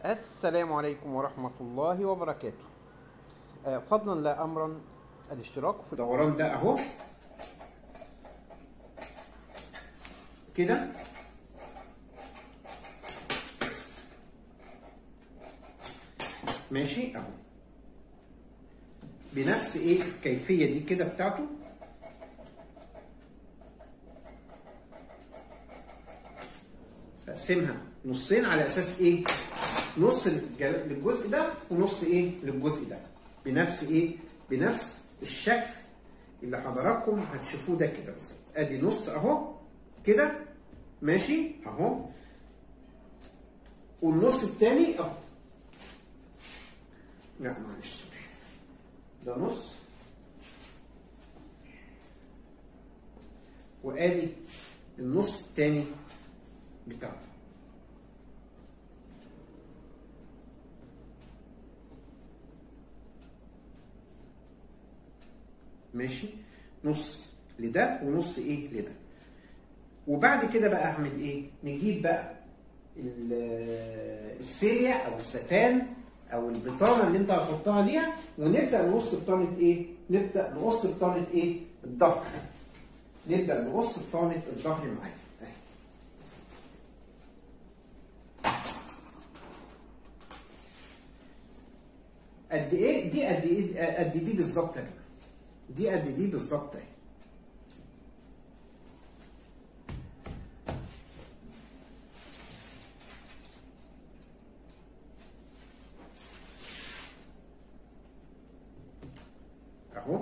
السلام عليكم ورحمة الله وبركاته آه، فضلا لا أمرا الاشتراك في الدوران ده اهو كده ماشي اهو بنفس ايه الكيفيه دي كده بتاعته اقسمها نصين على اساس ايه نص للج- للجزء ده ونص ايه للجزء ده بنفس ايه بنفس الشكل اللي حضراتكم هتشوفوه ده كده بالظبط ادي نص اهو كده ماشي اهو والنص التاني اهو لا معلش سوري ده نص وادي النص التاني بتاعه ماشي نص لده ونص ايه لده وبعد كده بقى اعمل ايه نجيب بقى ال- السيليا او الستان او البطانه اللي انت هتحطها ليها ونبدا نقص بطانه ايه نبدا نقص بطانه ايه الظهر نبدا نقص بطانه الظهر معايا اهي قد ايه دي قد ايه قد دي بالظبط يا جماعه دي قد دي بالظبط اهي اهو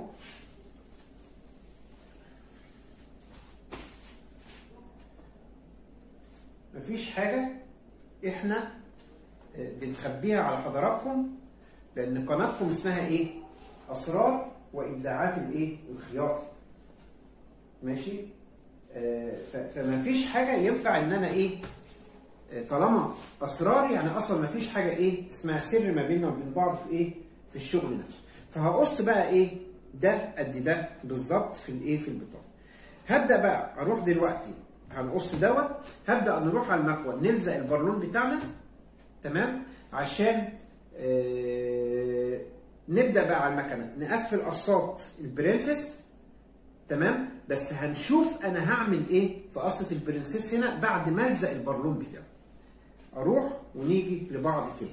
مفيش حاجة احنا آه، بنخبيها على حضراتكم لان قناتكم اسمها ايه؟ اسرار وابداعات الايه؟ الخياطة ماشي؟ آه، ف- فمفيش حاجة ينفع ان انا ايه؟ آه، طالما اسرار يعني اصلا مفيش حاجة ايه؟ اسمها سر ما بيننا وبين بعض في ايه؟ في الشغل نفسه فهقص بقى ايه؟ ده قد ده بالظبط في الايه؟ في البطاقة هبدا بقى اروح دلوقتي هنقص دوت هبدا نروح على المكوى نلزق البالون بتاعنا تمام عشان آه نبدا بقى على المكنه نقفل قصات البرنسس تمام بس هنشوف انا هعمل ايه في قصه البرنسس هنا بعد ما الزق البالون بتاعي اروح ونيجي لبعض تاني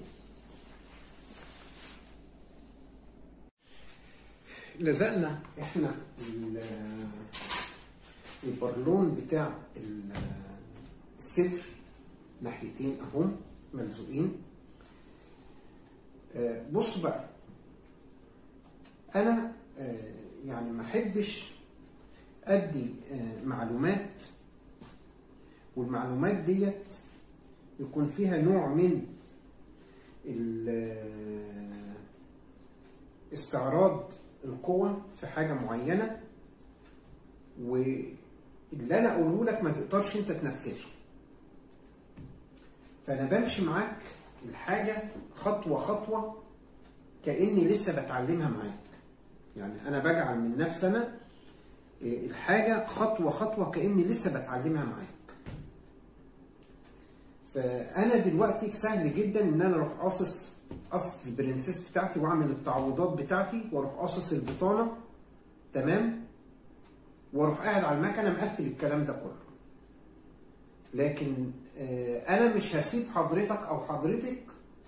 لزقنا احنا ال- البرلون بتاع ال- الستر ناحيتين اهم ملزوقين آه، بص بقى انا آه، يعني ما احبش ادي آه، معلومات والمعلومات ديت يكون فيها نوع من ال- استعراض القوة في حاجة معينة واللي انا اقوله لك ما تقدرش انت تنفذه فانا بمشي معاك الحاجه خطوه خطوه كاني لسه بتعلمها معاك يعني انا بجعل من نفسي انا إيه، الحاجه خطوه خطوه كاني لسه بتعلمها معاك فانا دلوقتي سهل جدا ان انا اروح قاصص قصة البرنسيس بتاعتي واعمل التعويضات بتاعتي واروح قاصص البطانه تمام واروح قاعد على المكنه مقفل الكلام ده كله لكن آه، انا مش هسيب حضرتك او حضرتك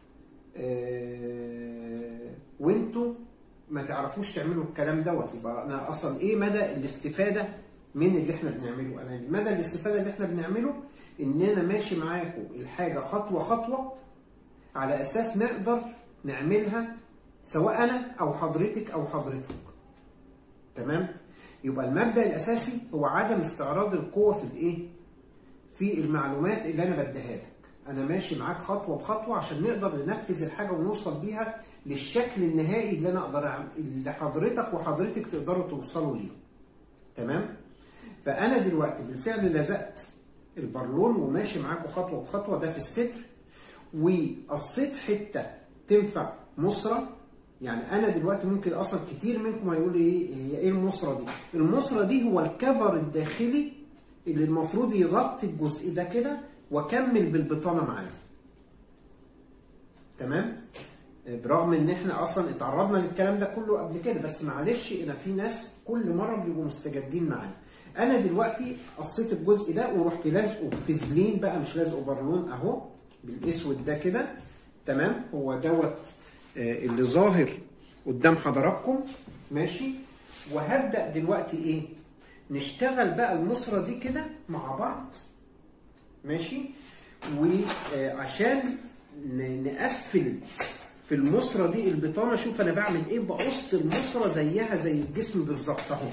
آه، وانتوا ما تعرفوش تعملوا الكلام دوت يبقى انا اصلا ايه مدى الاستفاده من اللي احنا بنعمله انا مدى الاستفاده اللي احنا بنعمله ان انا ماشي معاكم الحاجه خطوه خطوه على اساس نقدر نعملها سواء انا او حضرتك او حضرتك تمام يبقى المبدا الاساسي هو عدم استعراض القوه في الايه في المعلومات اللي انا بديها لك انا ماشي معاك خطوه بخطوه عشان نقدر ننفذ الحاجه ونوصل بيها للشكل النهائي اللي انا اقدر أعمل- اللي حضرتك وحضرتك تقدروا توصلوا ليه تمام فانا دلوقتي بالفعل لزقت البرلون وماشي معاكم خطوه بخطوه ده في الستر وقصيت حته تنفع مصره يعني انا دلوقتي ممكن اصلا كتير منكم هيقول ايه هي ايه المصره دي المصره دي هو الكفر الداخلي اللي المفروض يغطي الجزء ده كده واكمل بالبطانه معاه تمام برغم ان احنا اصلا اتعرضنا للكلام ده كله قبل كده بس معلش انا في ناس كل مره بيبقوا مستجدين معانا انا دلوقتي قصيت الجزء ده ورحت لازقه في زلين بقى مش لازقه بالون اهو بالاسود ده كده تمام هو دوت آه، اللي ظاهر قدام حضراتكم ماشي وهبدا دلوقتي ايه نشتغل بقى المصره دي كده مع بعض ماشي وعشان نقفل في المصرة دي البطانة شوف انا بعمل ايه بقص المصرة زيها زي الجسم بالظبط اهو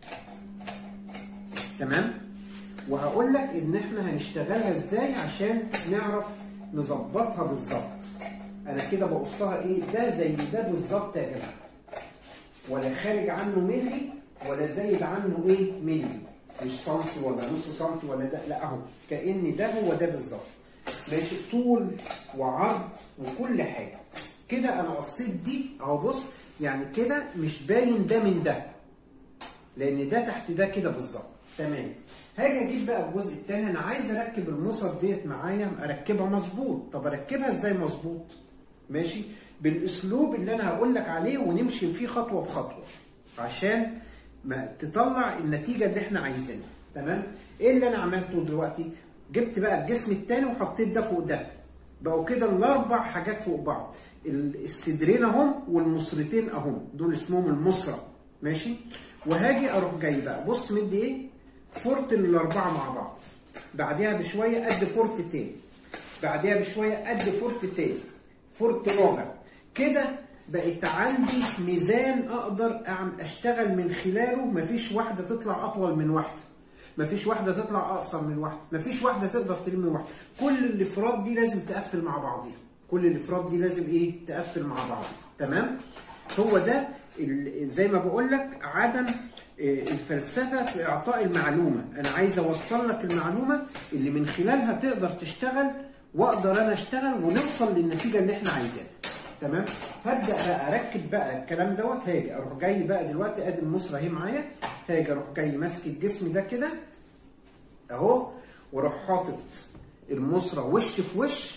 تمام وهقول لك ان احنا هنشتغلها ازاي عشان نعرف نظبطها بالظبط انا كده بقصها ايه ده زي ده بالظبط يا جماعه ولا خارج عنه ملي ولا زايد عنه ايه ملي مش سنتي ولا نص سنتي ولا ده لا اهو كان ده هو ده بالظبط ماشي طول وعرض وكل حاجه كده انا قصيت دي اهو بص يعني كده مش باين ده من ده لان ده تحت ده كده بالظبط تمام هاجي اجيب بقى الجزء الثاني انا عايز اركب المصر ديت معايا اركبها مظبوط طب اركبها ازاي مظبوط ماشي بالاسلوب اللي انا هقول لك عليه ونمشي فيه خطوه بخطوه عشان ما تطلع النتيجه اللي احنا عايزينها تمام ايه اللي انا عملته دلوقتي جبت بقى الجسم الثاني وحطيت ده فوق ده بقوا كده الاربع حاجات فوق بعض ال- الصدرين اهم والمصرتين اهم دول اسمهم المصرة ماشي وهاجي اروح جاي بقى بص مدي ايه فرت الاربعه مع بعض بعدها بشويه قد فرت تاني بعدها بشويه قد فرت تاني فرت رابع كده بقت عندي ميزان اقدر أعم- اشتغل من خلاله مفيش واحده تطلع اطول من واحده مفيش واحده تطلع اقصر من واحده مفيش واحده تقدر تلم واحده كل الافراد دي لازم تقفل مع بعضيها كل الافراد دي لازم ايه تقفل مع بعض تمام هو ده ال- زي ما بقول لك عدم آه، الفلسفه في اعطاء المعلومه انا عايز اوصل لك المعلومه اللي من خلالها تقدر تشتغل واقدر انا اشتغل ونوصل للنتيجه اللي احنا عايزينها تمام هبدا بقى اركب بقى الكلام دوت هاجي اروح جاي بقى دلوقتي ادي المصره اهي معايا هاجي اروح جاي ماسك الجسم ده كده اهو واروح حاطط المصره وش في وش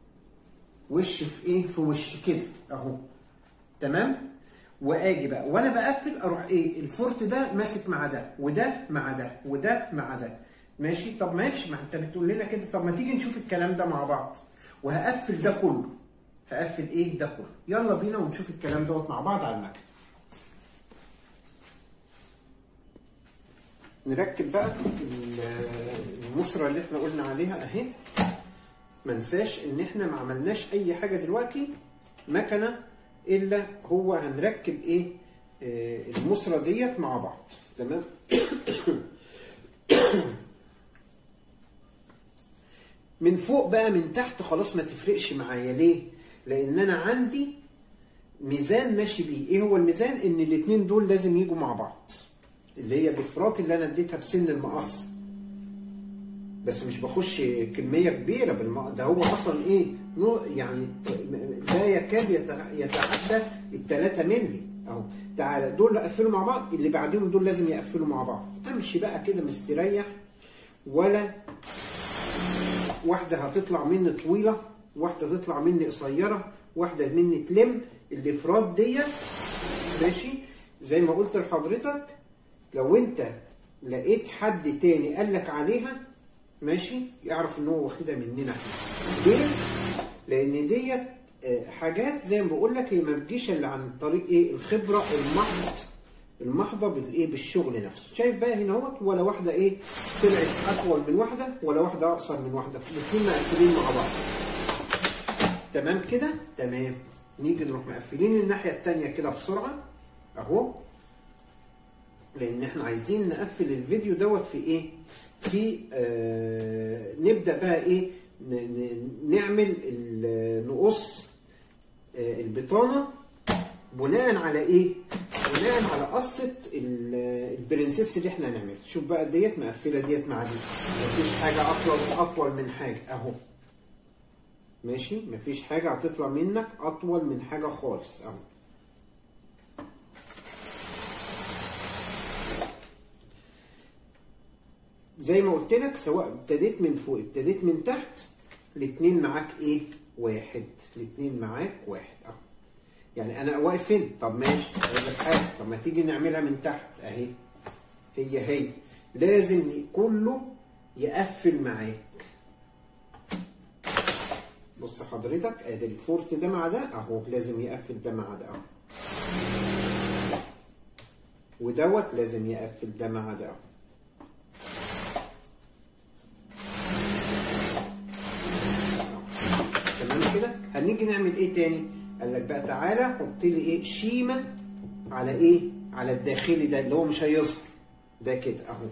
وش في ايه في وش كده اهو تمام واجي بقى وانا بقفل اروح ايه الفورت ده ماسك مع ده وده مع ده وده مع ده ماشي طب ماشي ما انت بتقول لنا كده طب ما تيجي نشوف الكلام ده مع بعض وهقفل ده كله هقفل ايه ده كله يلا بينا ونشوف الكلام دوت مع بعض على المكنه نركب بقى ال- المصرة اللي احنا قلنا عليها اهي ما ننساش ان احنا ما عملناش اي حاجه دلوقتي مكنه الا هو هنركب ايه آه، المصرة ديت مع بعض تمام من فوق بقى من تحت خلاص ما تفرقش معايا ليه لان انا عندي ميزان ماشي بيه ايه هو الميزان ان الاتنين دول لازم يجوا مع بعض اللي هي الافراط اللي انا اديتها بسن المقص بس مش بخش كميه كبيره بالم... ده هو اصلا ايه نوع يعني لا يكاد يتع- يتعدى ال 3 مللي اهو تعالى دول اقفلوا مع بعض اللي بعدهم دول لازم يقفلوا مع بعض امشي بقى كده مستريح ولا واحده هتطلع مني طويله واحده تطلع مني قصيره واحده مني تلم الافراد ديت ماشي زي ما قلت لحضرتك لو انت لقيت حد تاني قال لك عليها ماشي يعرف ان هو واخدها مننا احنا ليه؟ لان ديت آه، حاجات زي ما بقول لك هي ما بتجيش الا عن طريق ايه الخبره المحض المحضه بالايه بالشغل نفسه شايف بقى هنا اهوت ولا واحده ايه طلعت اطول من واحده ولا واحده اقصر من واحده الاثنين مقفلين مع بعض تمام كده تمام نيجي نروح مقفلين الناحيه الثانيه كده بسرعه اهو لان احنا عايزين نقفل الفيديو دوت في ايه في آه نبدا بقى ايه ن- ن- نعمل ال- نقص آه البطانه بناء على ايه بناء على قصه ال- البرنسيس اللي احنا هنعملها شوف بقى ديت مقفله ديت مع دي مفيش حاجه اطول اطول من حاجه اهو ماشي مفيش حاجه هتطلع منك اطول من حاجه خالص اهو زي ما قلت لك سواء ابتديت من فوق ابتديت من تحت الاتنين معاك ايه واحد الاثنين معاك واحد اهو يعني انا واقف فين طب ماشي اقول لك حاجه طب ما تيجي نعملها من تحت اهي هي هي لازم كله يقفل معاك بص حضرتك ادي الفورت ده مع ده اهو لازم يقفل ده مع ده اهو ودوت لازم يقفل ده مع ده اهو تمام كده هنيجي نعمل ايه تاني قال لك بقى تعالى حط لي ايه شيمه على ايه على الداخلي ده اللي هو مش هيظهر ده كده اهو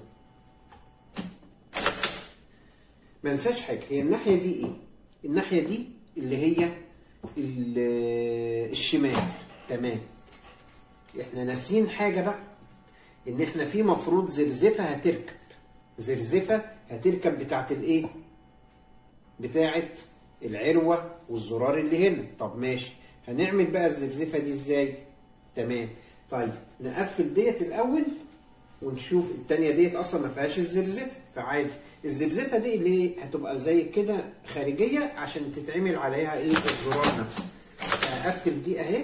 ما ننساش حاجه هي الناحيه دي ايه الناحيه دي اللي هي ال- الشمال تمام احنا ناسيين حاجه بقى ان احنا في مفروض زرزفه هتركب زرزفه هتركب بتاعت الايه بتاعت العروه والزرار اللي هنا طب ماشي هنعمل بقى الزرزفه دي ازاي تمام طيب نقفل ديت الاول ونشوف التانية ديت اصلا ما فيهاش الزرزفه فعادي الزرزفه دي اللي هتبقى زي كده خارجيه عشان تتعمل عليها ايه الزرار نفسه هقفل دي اهي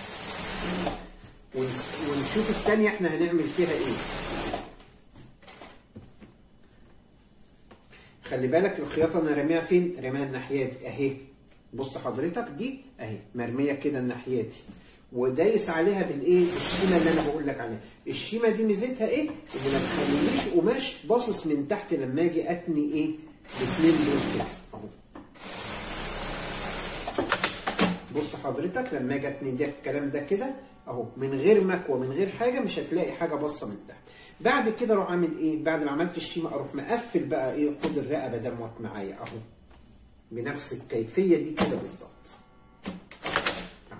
ون- ونشوف التانية احنا هنعمل فيها ايه خلي بالك الخياطة انا راميها فين؟ راميها الناحية دي اهي بص حضرتك دي اهي مرمية كده الناحية دي ودايس عليها بالايه؟ بالشيمة اللي انا بقول لك عليها، الشيمة دي ميزتها ايه؟ ان ما تخلينيش قماش باصص من تحت لما اجي اتني ايه؟ الاثنين دول كده اهو بص حضرتك لما اجي اتني ده الكلام ده كده اهو من غير مكوى من غير حاجه مش هتلاقي حاجه باصه من تحت بعد كده اروح عامل ايه بعد ما عملت الشيمه اروح مقفل بقى ايه خد الرقبه دموت معايا اهو بنفس الكيفيه دي كده بالظبط أهو.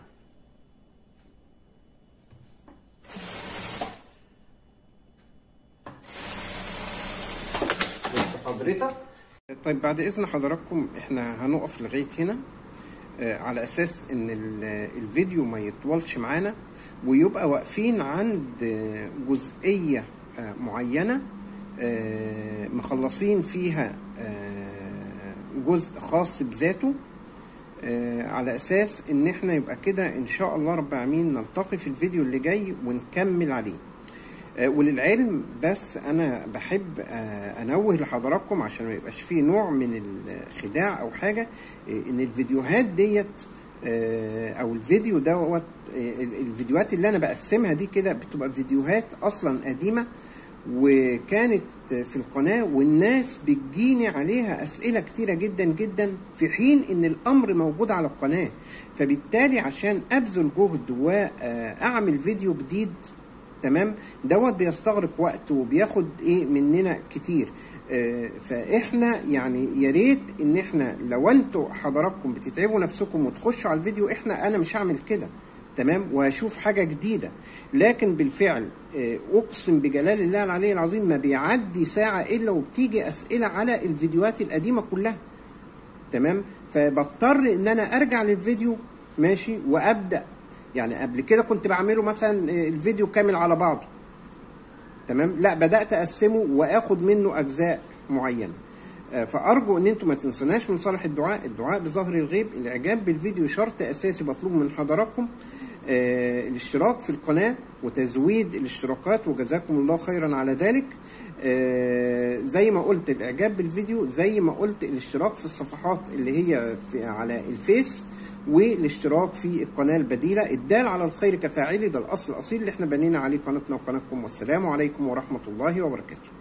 بص حضرتك طيب بعد اذن حضراتكم احنا هنقف لغايه هنا آه، على اساس ان ال- الفيديو ما يطولش معانا ويبقى واقفين عند آه، جزئيه آه، معينه آه، مخلصين فيها آه، جزء خاص بذاته آه، على اساس ان احنا يبقى كده ان شاء الله رب العالمين نلتقي في الفيديو اللي جاي ونكمل عليه آه، وللعلم بس انا بحب آه، انوه لحضراتكم عشان ما يبقاش فيه نوع من الخداع او حاجه آه، ان الفيديوهات ديت آه، او الفيديو دوت آه، ال- الفيديوهات اللي انا بقسمها دي كده بتبقى فيديوهات اصلا قديمه وكانت في القناة والناس بتجيني عليها أسئلة كتيرة جدا جدا في حين إن الأمر موجود على القناة فبالتالي عشان أبذل جهد وأعمل فيديو جديد تمام دوت بيستغرق وقت وبياخد ايه مننا كتير آه، فاحنا يعني يا ريت ان احنا لو انتوا حضراتكم بتتعبوا نفسكم وتخشوا على الفيديو احنا انا مش هعمل كده تمام وهشوف حاجه جديده لكن بالفعل آه، اقسم بجلال الله العلي العظيم ما بيعدي ساعه الا وبتيجي اسئله على الفيديوهات القديمه كلها تمام فبضطر ان انا ارجع للفيديو ماشي وابدا يعني قبل كده كنت بعمله مثلا آه، الفيديو كامل على بعضه تمام لا بدات اقسمه واخد منه اجزاء معينه آه، فارجو ان انتم ما تنسوناش من صالح الدعاء الدعاء بظهر الغيب الاعجاب بالفيديو شرط اساسي مطلوب من حضراتكم آه، الاشتراك في القناه وتزويد الاشتراكات وجزاكم الله خيرا على ذلك آه، زي ما قلت الاعجاب بالفيديو زي ما قلت الاشتراك في الصفحات اللي هي في على الفيس والاشتراك في القناه البديله الدال على الخير كفاعله ده الاصل الاصيل اللي احنا بنينا عليه قناتنا وقناتكم والسلام عليكم ورحمه الله وبركاته